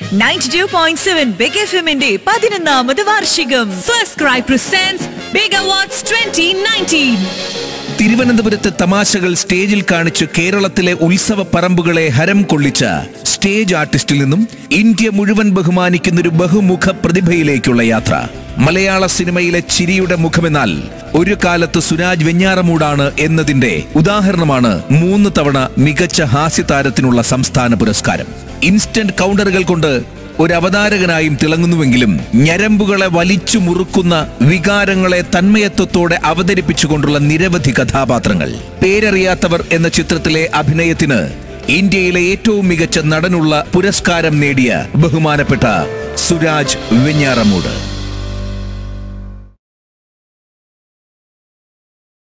ninety two point seven big F എമ്മിന്റെ പതിനൊന്നാമത് വാർഷികം first cry presents big awards twenty nineteen തിരുവനന്തപുരത്ത് തമാശകൾ സ്റ്റേജിൽ കാണിച്ച് കേരളത്തിലെ ഉത്സവ പറമ്പുകളെ ഹരം കൊള്ളിച്ച സ്റ്റേജ് ആർട്ടിസ്റ്റിൽ നിന്നും ഇന്ത്യ മുഴുവൻ ബഹുമാനിക്കുന്ന ഒരു ബഹുമുഖ പ്രതിഭയിലേക്കുള്ള യാത്ര മലയാള സിനിമയിലെ ചിരിയുടെ മുഖമെന്നാൽ ഒരു കാലത്ത് സുരാജ് വെഞ്ഞാറമൂടാണ് എന്നതിന്റെ ഉദാഹരണമാണ് മൂന്ന് തവണ മികച്ച ഹാസ്യതാരത്തിനുള്ള സംസ്ഥാന പുരസ്കാരം ഇൻസ്റ്റന്റ് കൗണ്ടറുകൾ കൊണ്ട് ഒരു അവതാരകനായും തിളങ്ങുന്നുവെങ്കിലും ഞരമ്പുകളെ വലിച്ചു മുറുക്കുന്ന വികാരങ്ങളെ തന്മയത്വത്തോടെ അവതരിപ്പിച്ചുകൊണ്ടുള്ള നിരവധി കഥാപാത്രങ്ങൾ പേരറിയാത്തവർ എന്ന ചിത്രത്തിലെ അഭിനയത്തിന് ഇന്ത്യയിലെ ഏറ്റവും മികച്ച നടനുള്ള പുരസ്കാരം നേടിയ ബഹുമാനപ്പെട്ട സുരാജ് വെഞ്ഞാറമൂട്